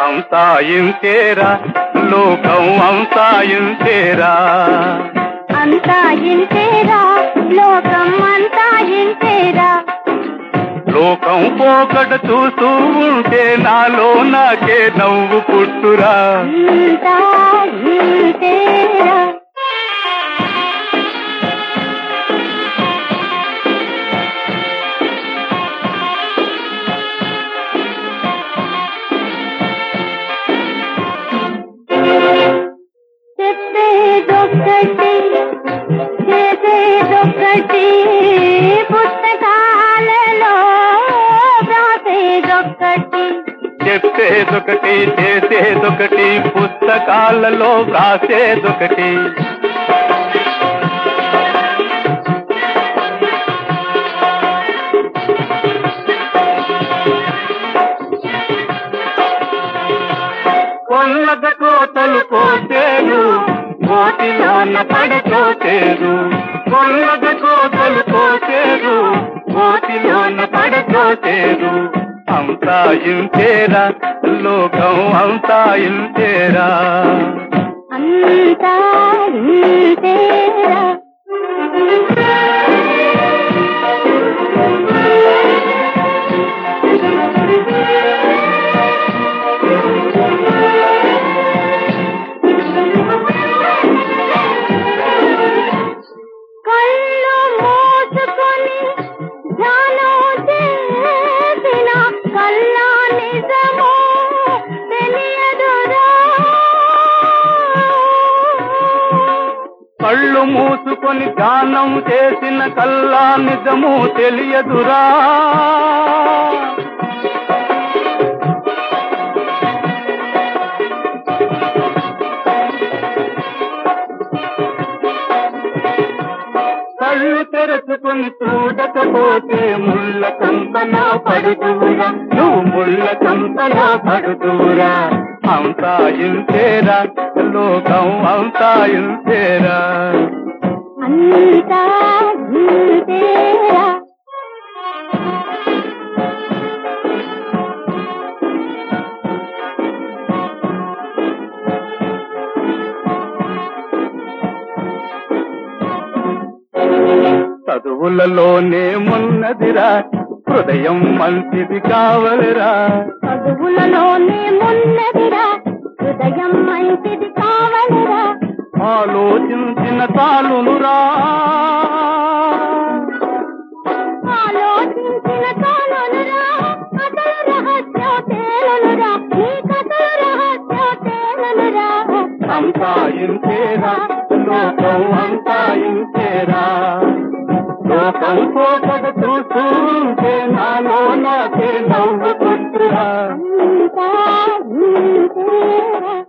అంతా ఇంతేరా లోకం అంతా ఇంతేరా అంతా ఇంతేరా లోకం అంతా ఇంతేరా లోకం పోకడ చూస్తూ ఉంటే నాలో నాకే నవ్వు పుట్టురా అంతా ఇంతేరా చెప్పేదొక్కటి చేసేదొక్కటి పుస్తకాలలో వ్రాసేదొక్కటి చెప్పేదొకటి చేసేదొకటి పుస్తకాలలో వ్రాసేదొకటి కొల్లద కోతలు కోసేరు కోటిలోన పడచోసేరు కొల్లద కోతలు కోసేరు కోటిలోన పడచోసేరు అంతా ఇంతేరా లోకం అంతా ఇంతేరా అంతా ఇంతేరా కళ్ళు మూసుకొని ధ్యానం చేసిన కల్లా నిజమో తెలియదురా కళ్ళు మూసుకొని ధ్యానం చేసిన కల్లా నిజము తెలియదురా కళ్ళు తెరుచుకొని చూడకపోతే ముళ్ళ కంపలో పడుతువురా నువ్వు ముళ్ళ కంపలో పడుతువురా అంతా ఇంతేరా లోకం అంతా ఇంతేరా అంతా ఇంతేరా చదువులలోనే ఉన్నదిరా హృదయం మంచిది కావలిరా చదువులలోనే మున్నదిరా హృదయం మంచిది కావలిరా ఆలోచించిన తాలునురా ఆలోచించిన తానురా అసలు రహస్యం తేలునురా నీ కథలు రహస్యం తేలునురా అంతా ఇంతేరా లోకం అంతా ఇంతేరా లోకం పోకడ చూస్తూ ఉంటే నాలో నాకే నవ్వు పుట్టురా అంతా ఇంతేరా